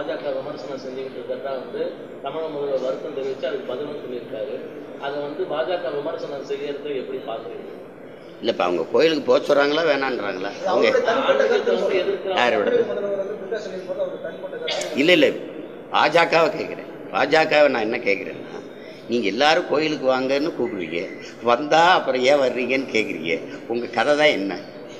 பாஜக விமர்சனம் செஞ்சுக்கிட்டு இருக்கிறதா வந்து தமிழக முதல்வர் வருத்தம் தெரிவித்து அதுக்கு பதிலும் சொல்லியிருக்காரு அதை வந்து பாஜக விமர்சனம் செய்யறது எப்படி பார்க்குறீங்க இல்லை இப்போ அவங்க கோயிலுக்கு போக சொல்கிறாங்களா வேணான்றாங்களா அவங்க ஆன்மீகத்தை வந்து எதிர்க்கிற யாரோட இல்லை இல்லை பாஜகவை கேட்குறேன் பாஜகவை நான் என்ன கேட்குறேன்னா நீங்கள் எல்லாரும் கோயிலுக்கு வாங்கன்னு கூப்பிடுவீங்க வந்தால் அப்புறம் ஏன் வர்றீங்கன்னு கேட்குறீங்க உங்கள் கதை தான் என்ன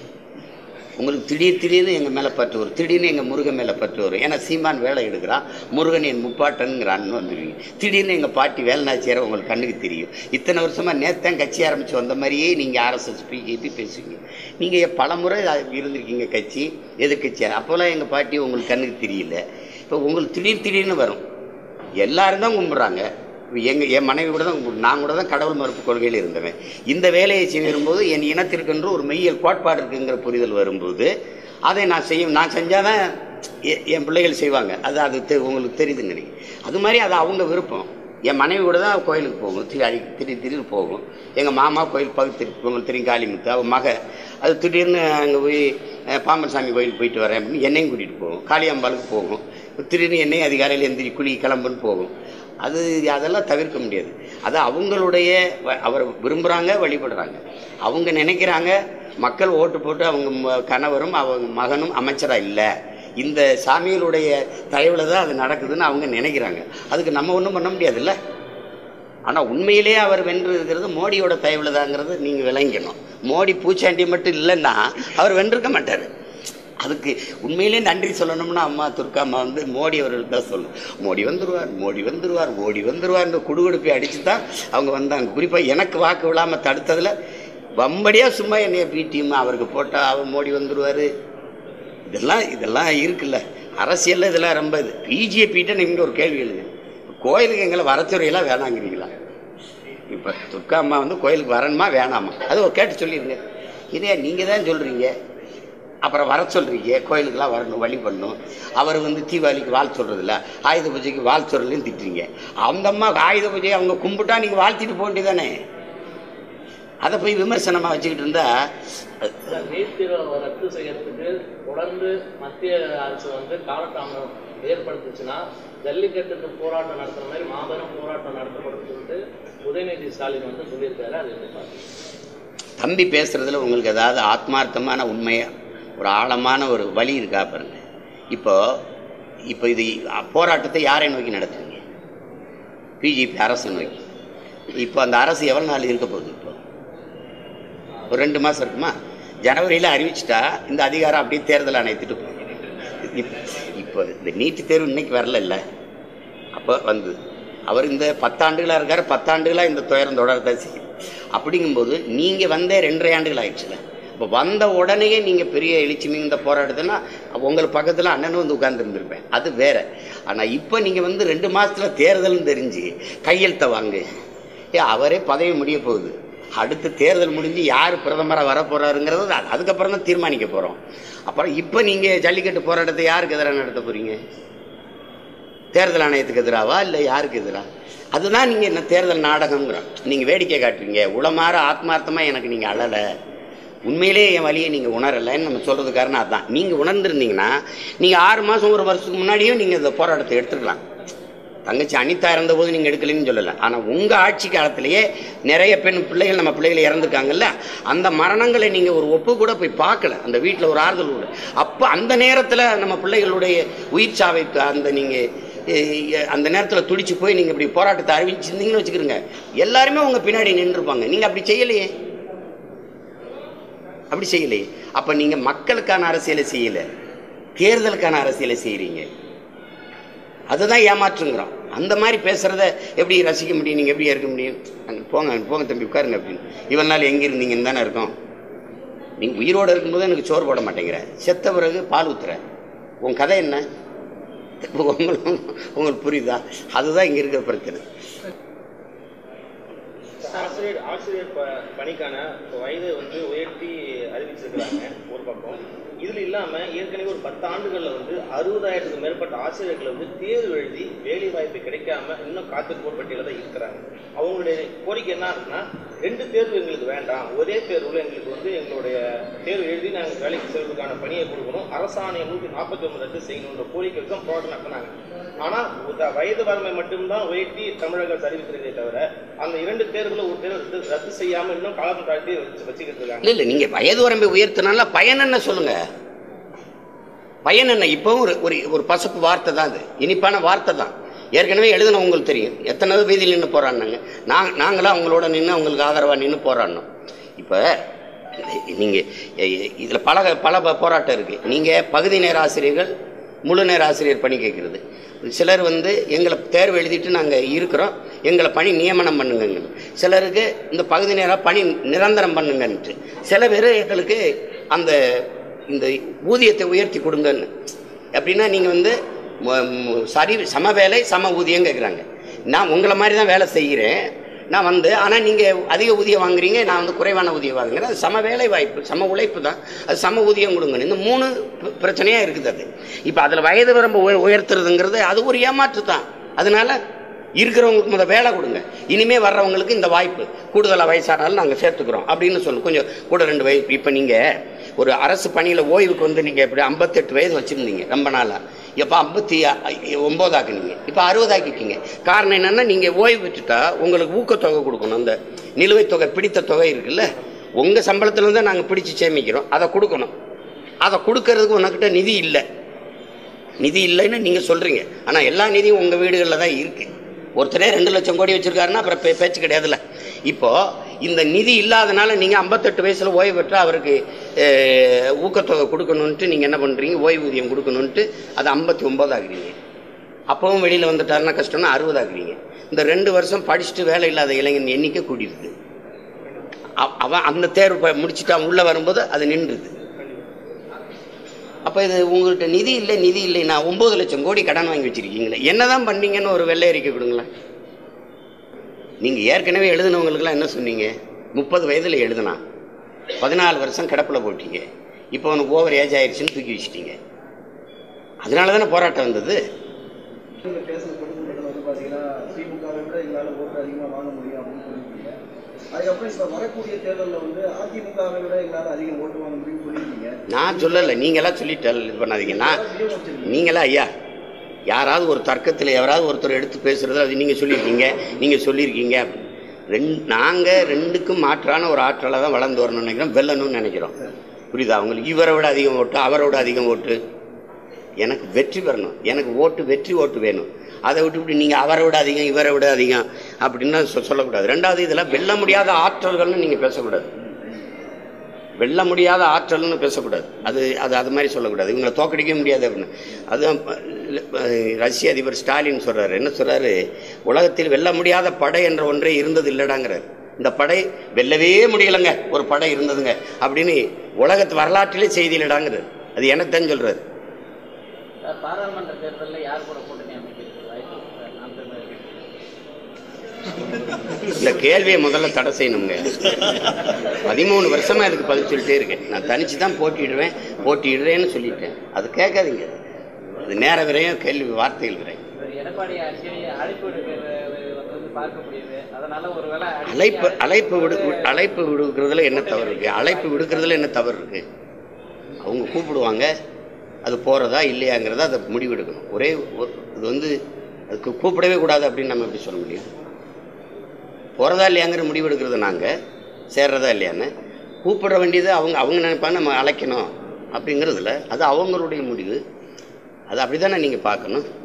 உங்களுக்கு திடீர் திடீர்னு எங்கள் மேலே பற்று வரும் திடீர்னு எங்கள் முருகன் மேலே பற்று வரும் ஏன்னா சீமான் வேலை எடுக்கிறான் முருகன் என் முப்பாட்டனுங்கிறான்னு வந்துடுவீங்க திடீர்னு எங்கள் பாட்டி வேலைநாச்சியார் உங்களுக்கு கண்ணுக்கு தெரியும் இத்தனை வருஷமாக நேத்தான் கட்சி ஆரம்பித்து வந்த மாதிரியே நீங்கள் ஆர்எஸ்எஸ் பிஜேபி பேசுவீங்க நீங்கள் பல முறை இருந்திருக்கீங்க கட்சி எதிர்கட்சியார் அப்போல்லாம் எங்கள் பாட்டி உங்களுக்கு கண்ணுக்கு தெரியல இப்போ உங்களுக்கு திடீர் திடீர்னு வரும் எல்லாரும் தான் கும்பிட்றாங்க எங்கள் என் மனைவி கூட தான் கும்பிடு- நான் கூட தான் கடவுள் மறுப்பு கொள்கையில் இருந்தவன் இந்த வேலையை செய்ய வரும்போது என் இனத்திற்கென்று ஒரு மெய்யல் கோட்பாடு இருக்குங்கிற புரிதல் வரும்போது அதை நான் செய்யும் நான் செஞ்சால் தான் என் பிள்ளைகள் செய்வாங்க அது அது தெ- உங்களுக்கு தெரியுதுன்னு நினைக்கிறேன் அது மாதிரி அது அவங்க விருப்பம் என் மனைவி கூட தான் கோயிலுக்கு போகும் திரு அடி திடீர் திடீர்னு போகும் எங்கள் மாமா கோயில் பகுத்து உங்களுக்கு தெரியும் காளிமுத்து அவள் மக அது திடீர்னு அங்கே போய் அஹ், பாம்பன் சாமி கோயிலுக்கு போயிட்டு வரேன் அப்படின்னு என்னையும் கூட்டிகிட்டு போகும் காளியம்பாளுக்கு போகும் திடீர்னு என்னையும் அதிகாலையில் எந்திரி குளி கிளம்புன்னு போகும் அது அதெல்லாம் தவிர்க்க முடியாது அது அவங்களுடைய வ- அவர் விரும்புகிறாங்க வழிபடுறாங்க அவங்க நினைக்கிறாங்க மக்கள் ஓட்டு போட்டு அவங்க ம- கணவரும் அவங்க மகனும் அமைச்சராக இல்லை இந்த சாமிகளுடைய தயவில் தான் அது நடக்குதுன்னு அவங்க நினைக்கிறாங்க அதுக்கு நம்ம ஒன்றும் பண்ண முடியாதுல்ல ஆனால் உண்மையிலேயே அவர் வென்று இருக்கிறது மோடியோட தயவில் தாங்கிறது நீங்கள் விளங்கணும் மோடி பூச்சாண்டி மட்டும் இல்லைன்னா அவர் வென்றிருக்க மாட்டார் அதுக்கு உண்மையிலே நன்றி சொல்லணும்னா அம்மா துர்க்கா அம்மா வந்து மோடி அவர்களுக்கு தான் சொல்லணும் மோடி வந்துருவார் மோடி வந்துருவார் மோடி வந்துருவார் இந்த குடுகுடுப்பை அடித்து தான் அவங்க வந்தாங்க குறிப்பாக எனக்கு வாக்கு விழாமல் தடுத்ததில் வம்படியாக சும்மா என்னைய பிடிஎம் அவருக்கு போட்டால் அவர் மோடி வந்துருவார் இதெல்லாம் இதெல்லாம் இருக்குல்ல அரசியலில் இதெல்லாம் ரொம்ப இது பிஜேபிகிட்ட நீங்கள் ஒரு கேள்வி எழுது கோயிலுக்கு எங்களை வரத்துறையெல்லாம் வேணாங்கிறீங்களா இப்போ துர்கா அம்மா வந்து கோயிலுக்கு வரணுமா வேணாமா அது ஒரு கேட்டு சொல்லிடுங்க இதே நீங்கள் தான் சொல்கிறீங்க அப்புறம் வர சொல்கிறீங்க கோயிலுக்கெல்லாம் வரணும் வழி பண்ணணும் அவர் வந்து தீபாவளிக்கு வாழ் சொல்கிறதில்ல ஆயுத பூஜைக்கு வாழ் சொல்கிறதுலையும் திட்டுறீங்க அந்த அம்மா ஆயுத பூஜையை அவங்க கும்பிட்டா நீங்கள் வாழ்த்திட்டு போக வேண்டியதானே அதை போய் விமர்சனமாக வச்சுக்கிட்டு இருந்தா அது- இந்த நீட் தேர்வை ரத்து செய்யறதுக்கு தொடர்ந்து மத்திய அரசு வந்து காலதாமதம் ஏற்படுத்துச்சுன்னா ஜல்லிக்கட்டுக்கு போராட்டம் நடத்துற மாதிரி மாபெரும் போராட்டம் நடத்தப்படும் சொல்லிட்டு உதயநிதி ஸ்டாலின் வந்து சொல்லியிருக்காரு அது எப்படி பார்க்குறீங்க தம்பி பேசுறதுல உங்களுக்கு ஏதாவது ஆத்மார்த்தமான உண்மையா ஒரு ஆழமான ஒரு வழி இருக்கா பாருங்க இப்போ இப்போ இது போராட்டத்தை யாரை நோக்கி நடத்துவீங்க பிஜேபி அரசை நோக்கி இப்போ அந்த அரசு எவ்வளோ நாள் இருக்க போகுது இப்போ ஒரு ரெண்டு மாதம் இருக்குமா ஜனவரியில் அறிவிச்சிட்டா இந்த அதிகாரம் அப்படியே தேர்தல் ஆணையத்துட்டு போகும் இப்- இப்போ இந்த நீட்டு தேர்வு இன்னைக்கு வரல அப்போ வந்து அவர் இந்த பத்தாண்டுகளாக இருக்கார் பத்தாண்டுகளாக இந்த துயரம் தொடரதான் செய்யும் அப்படிங்கும்போது நீங்கள் வந்தே ரெண்டரை ஆண்டுகள் ஆயிடுச்சுல இப்போ வந்த உடனேயே நீங்கள் பெரிய எழுச்சி மிகுந்த போராட்டத்துனா உங்களுக்கு பக்கத்தில் அண்ணனும் வந்து உட்கார்ந்துருந்துருப்பேன் அது வேற ஆனால் இப்போ நீங்கள் வந்து ரெண்டு மாதத்தில் தேர்தல்னு தெரிஞ்சு கையெழுத்தை வாங்கு ஏ அவரே பதவி முடிய போகுது அடுத்து தேர்தல் முடிஞ்சு யார் பிரதமராக வர போகிறாருங்கிறது அதுக்கப்புறம் தான் தீர்மானிக்க போகிறோம் அப்புறம் இப்போ நீங்கள் ஜல்லிக்கட்டு போராட்டத்தை யாருக்கு எதிராக நடத்த போகிறீங்க தேர்தல் ஆணையத்துக்கு எதிராவா இல்லை யாருக்கு எதிராக அதுதான் நீங்கள் என்ன தேர்தல் நாடகங்கிறோம் நீங்கள் வேடிக்கை காட்டுறீங்க உளமாற ஆத்மார்த்தமாக எனக்கு நீங்கள் அழலை உண்மையிலே என் வழியை நீங்கள் உணரலைன்னு நம்ம சொல்கிறது காரணம் அதுதான் நீங்கள் உணர்ந்திருந்தீங்கன்னா நீங்கள் ஆறு மாதம் ஒரு வருஷத்துக்கு முன்னாடியே நீங்கள் இந்த போராட்டத்தை எடுத்துக்கலாம் தங்கச்சி அனிதா இருந்தபோது நீங்கள் எடுக்கலைன்னு சொல்லலை ஆனால் உங்கள் ஆட்சி காலத்திலேயே நிறைய பெண் பிள்ளைகள் நம்ம பிள்ளைகள் இறந்துருக்காங்கல்ல அந்த மரணங்களை நீங்கள் ஒரு ஒப்பு கூட போய் பார்க்கல அந்த வீட்டில் ஒரு ஆறுதல் கூட அப்போ அந்த நேரத்தில் நம்ம பிள்ளைகளுடைய உயிர் சாவை அந்த நீங்கள் அந்த நேரத்தில் துடிச்சு போய் நீங்கள் இப்படி போராட்டத்தை அறிவிச்சிருந்தீங்கன்னு வச்சுக்கிறோங்க எல்லாருமே உங்கள் பின்னாடி நின்றுருப்பாங்க நீங்கள் அப்படி செய்யலையே அப்படி செய்யலையே அப்போ நீங்கள் மக்களுக்கான அரசியலை செய்யலை தேர்தலுக்கான அரசியலை செய்கிறீங்க அதுதான் ஏமாற்றுங்கிறோம் அந்த மாதிரி பேசுகிறத எப்படி ரசிக்க முடியும் நீங்கள் எப்படி இருக்க முடியும் அங்க போங்க அங்க போங்க தம்பி உட்காருங்க அப்படின்னு இவ்வளோ நாள் எங்கே இருந்தீங்கன்னு தானே இருக்கோம் நீங்கள் உயிரோடு இருக்கும்போது எனக்கு சோறு போட மாட்டேங்கிற செத்த பிறகு பால் ஊத்துற உன் கதை என்ன உங்களுக்கு உங்களுக்கு புரியுதா அதுதான் இங்கே இருக்கிற பிரச்சனை ஆசிரியர் ஆசிரியர் ப பணிக்கான வயதை வந்து உயர்த்தி அறிவிச்சிருக்கிறாங்க ஒரு பக்கம் இதுல இல்லாம ஏற்கனவே ஒரு பத்து ஆண்டுகள்ல வந்து அறுபதாயிரத்துக்கு மேற்பட்ட ஆசிரியர்கள் வந்து தேர்வு எழுதி வேலை வாய்ப்பு கிடைக்காம இன்னும் காத்திருப்போர் பட்டியல தான் இருக்கிறாங்க அவங்களுடைய கோரிக்கை என்ன இருக்குன்னா ரெண்டு தேர்வு எங்களுக்கு வேண்டாம் ஒரே தேர்வுல எங்களுக்கு வந்து எங்களுடைய தேர்வு எழுதி நாங்கள் வேலைக்கு செல்வதற்கான பணியை கொடுக்கணும் அரசாணையை நூற்றி நாற்பத்தி ஒன்பது ரத்து செய்யணுன்ற கோரிக்கை தான் போராட்டம் நடத்தினாங்க ஆனா உத- வயது வரம்பை மட்டும்தான் உயர்த்தி தமிழக அரசு அறிவிக்கிறதே தவிர அந்த இரண்டு தேர்வுல ஒரு தேர்வு ரத்து- ரத்து செய்யாம இன்னும் காலம் தாழ்த்தி வச்சு வச்சுக்கிட்டு இருக்காங்க இல்லை இல்லை நீங்கள் வயது வரம்பை உயர்த்தினால பயன் என்ன சொல்லுங்க பயன் என்ன இப்போவும் ஒரு ஒரு ஒரு பசப்பு வார்த்தை தான் அது இனிப்பான வார்த்தை தான் ஏற்கனவே எழுதுன உங்களுக்கு தெரியும் எத்தனை வீதியில் நின்று போராடினாங்க நாங்க நாங்களாம் அவங்களோட நின்று அவங்களுக்கு ஆதரவாக நின்று போராடினோம் இப்போ நீங்கள் இதில் பல பல ப- போராட்டம் இருக்குது நீங்கள் பகுதி நேர ஆசிரியர்கள் முழு நேர ஆசிரியர் பணி கேட்குறது சிலர் வந்து எங்களை தேர்வு எழுதிட்டு நாங்கள் இருக்கிறோம் எங்களை பணி நியமனம் பண்ணுங்க சிலருக்கு இந்த பகுதி நேரம் பணி நிரந்தரம் பண்ணுங்கன்ட்டு சில பேர் எங்களுக்கு அந்த இந்த ஊதியத்தை உயர்த்தி கொடுங்கன்னு அப்படின்னா நீங்கள் வந்து ம- ம- சரி சம வேலை சம ஊதியம் கேட்குறாங்க நான் உங்களை மாதிரி தான் வேலை செய்கிறேன் நான் வந்து ஆனால் நீங்கள் அதிக ஊதியம் வாங்குறீங்க நான் வந்து குறைவான ஊதியம் வாங்குறேன் அது சம வேலை வாய்ப்பு சம உழைப்பு தான் அது சம ஊதியம் கொடுங்க இந்த மூணு பி- பிரச்சனையா இருக்குது அது இப்போ அதில் வயது வரம்பு உய- உயர்த்துறதுங்கிறது அது ஒரு ஏமாற்று தான் அதனால இருக்கிறவங்களுக்கு முத வேலை கொடுங்க இனிமே வர்றவங்களுக்கு இந்த வாய்ப்பு கூடுதலாக வயசானாலும் நாங்கள் சேர்த்துக்கிறோம் அப்படின்னு சொல்லு கொஞ்சம் கூட ரெண்டு வயசு இப்போ நீங்கள் ஒரு அரசு பணியில் ஓய்வுக்கு வந்து நீங்கள் எப்படி ஐம்பத்தெட்டு வயது வச்சுருந்தீங்க ரொம்ப நாளாக இப்போ ஐம்பத்தி ஒம்போதாக்குனீங்க இப்போ அறுபதாக்கிட்டீங்க காரணம் என்னென்னா நீங்கள் ஓய்வு விட்டுட்டா உங்களுக்கு ஊக்கத்தொகை கொடுக்கணும் அந்த நிலுவைத் தொகை பிடித்த தொகை இருக்குல்ல உங்கள் சம்பளத்துல தான் நாங்கள் பிடிச்சி சேமிக்கிறோம் அதை கொடுக்கணும் அதை கொடுக்கறதுக்கு உனக்கிட்ட நிதி இல்லை நிதி இல்லைன்னு நீங்கள் சொல்கிறீங்க ஆனால் எல்லா நிதியும் உங்கள் வீடுகளில் தான் இருக்குது ஒருத்தரே ரெண்டு லட்சம் கோடி வச்சுருக்காருன்னா அப்புறம் பே பேச்சு கிடையாதுல்ல இப்போது இந்த நிதி இல்லாதனால நீங்கள் ஐம்பத்தெட்டு வயசில் ஓய்வு பெற்று அவருக்கு அஹ், ஊக்கத்தொகை கொடுக்கணுன்ட்டு நீங்கள் என்ன பண்ணுறீங்க ஓய்வூதியம் கொடுக்கணுன்ட்டு அது ஐம்பத்தி ஒம்போதாகிறீங்க அப்பவும் வெளியில் வந்துட்டாருன்னா கஷ்டம்னா அறுபதாகிறீங்க இந்த ரெண்டு வருஷம் படிச்சுட்டு வேலை இல்லாத இளைஞன் எண்ணிக்கை கூடிடுது அவ- அவன் அந்த தேர்வு ப- முடிச்சுட்டு அவன் உள்ளே வரும்போது அது நின்றுது அப்போ இது உங்கள்கிட்ட நிதி இல்லை நிதி இல்லை நான் ஒம்பது லட்சம் கோடி கடன் வாங்கி வச்சிருக்கீங்களே என்னதான் பண்ணீங்கன்னு ஒரு வெள்ளை அறிக்கை கொடுங்களேன் நீங்கள் ஏற்கனவே எழுதுனவங்களுக்குலாம் என்ன சொன்னீங்க முப்பது வயதில் எழுதுனா பதினாலு வருஷம் கிடப்பில் போட்டீங்க இப்போ உனக்கு ஓவர் ஏஜ் ஆயிடுச்சுன்னு தூக்கி வச்சிட்டீங்க அதனால தானே போராட்டம் வந்தது நீங்க பேசுன பொதுக்கூட்டத்தில் வந்து பார்த்தீங்கன்னா திமுகவை விட எங்களால் ஓட்டு அதிகமாக வாங்க முடியும் அப்படின்னு சொல்லியிருக்கீங்க அதுக்கப்புறம் இப்போ வரக்கூடிய தேர்தலில் வந்து அதிமுகவை விட எங்களால் அதிகம் ஓட்டு வாங்க முடியும்னு சொல்லியிருக்கீங்க நான் சொல்லலை நீங்களாம் சொல்லிட்டு இது பண்ணாதீங்க நான் நீங்களா ஐயா யாராவது ஒரு தர்க்கத்தில் யாராவது ஒருத்தர் எடுத்து பேசுறது அது நீங்கள் சொல்லியிருக்கீங்க நீங்கள் சொல்லியிருக்கீங்க ரெண்டு நாங்கள் ரெண்டுக்கும் மாற்றான ஒரு ஆற்றலை தான் வளர்ந்து வரணும்னு நினைக்கிறோம் வெல்லணும்னு நினைக்கிறோம் புரியுதா அவங்களுக்கு இவரை விட அதிகம் ஓட்டு அவரை விட அதிகம் ஓட்டு எனக்கு வெற்றி பெறணும் எனக்கு ஓட்டு வெற்றி ஓட்டு வேணும் அதை விட்டுவிட்டு நீங்கள் அவரை விட அதிகம் இவரை விட அதிகம் அப்படின்னு சொ- சொல்லக்கூடாது ரெண்டாவது இதெல்லாம் வெல்ல முடியாத ஆற்றல்கள்னு நீங்கள் பேசக்கூடாது வெல்ல முடியாத ஆற்றல்னு பேசக்கூடாது அது அது அது மாதிரி சொல்லக்கூடாது இவங்களை தோக்கடிக்க முடியாது அப்படின்னு அதுதான் அஹ், ரஷ்ய அதிபர் ஸ்டாலின் சொல்றாரு என்ன சொல்றாரு உலகத்தில் வெல்ல முடியாத படை என்ற ஒன்றே இருந்தது இல்லடாங்கிறார் இந்த படை வெல்லவே முடியலைங்க ஒரு படை இருந்ததுங்க அப்படின்னு உலகத்து வரலாற்றிலே செய்தி இல்லடாங்கிறார் அது எனக்கு தான் சொல்றாரு சார், பாராளுமன்ற தேர்தலில் யார் கூட கூட்டணி அமைக்கிறது வாய்ப்பு இருக்கு சார்? நாம் தமிழர் இந்த கேள்வியை முதல்ல தடை செய்யணுங்க பதிமூணு வருஷமா இதுக்கு பதில் சொல்லிட்டே இருக்கேன் நான் தனிச்சு தான் போட்டிடுவேன் போட்டிடுறேன்னு சொல்லிட்டேன் அது கேட்காதீங்க அது நேர விரையும் கேள்வி வார்த்தைகள் விரையும் சார், எடப்பாடி அடிக்கடி அழைப்பு விடுக்கிறது வந்து பார்க்க முடியுது அதனால ஒருவேளை அடிக்கடி அழைப்பு அழைப்பு விடு வந்து- அழைப்பு விடுக்கிறதுல என்ன தவறு இருக்கு அழைப்பு விடுக்கிறதுல என்ன தவறு இருக்கு அவங்க கூப்பிடுவாங்க அது போகிறதா இல்லையாங்கிறத அதை முடிவெடுக்கணும் ஒரே ஒரு- இது வந்து அதுக்கு கூப்பிடவே கூடாது அப்படின்னு நம்ம எப்படி சொல்ல முடியும் போகிறதா இல்லையாங்கிற முடிவெடுக்கிறது நாங்கள் சேர்றதா இல்லையான்னு கூப்பிட வேண்டியது அவங்க அவங்க நினைப்பாங்க நம்ம அழைக்கணும் அப்படிங்கிறதுல அது அவங்களுடைய முடிவு அது அப்படி தானே நீங்கள் பார்க்கணும்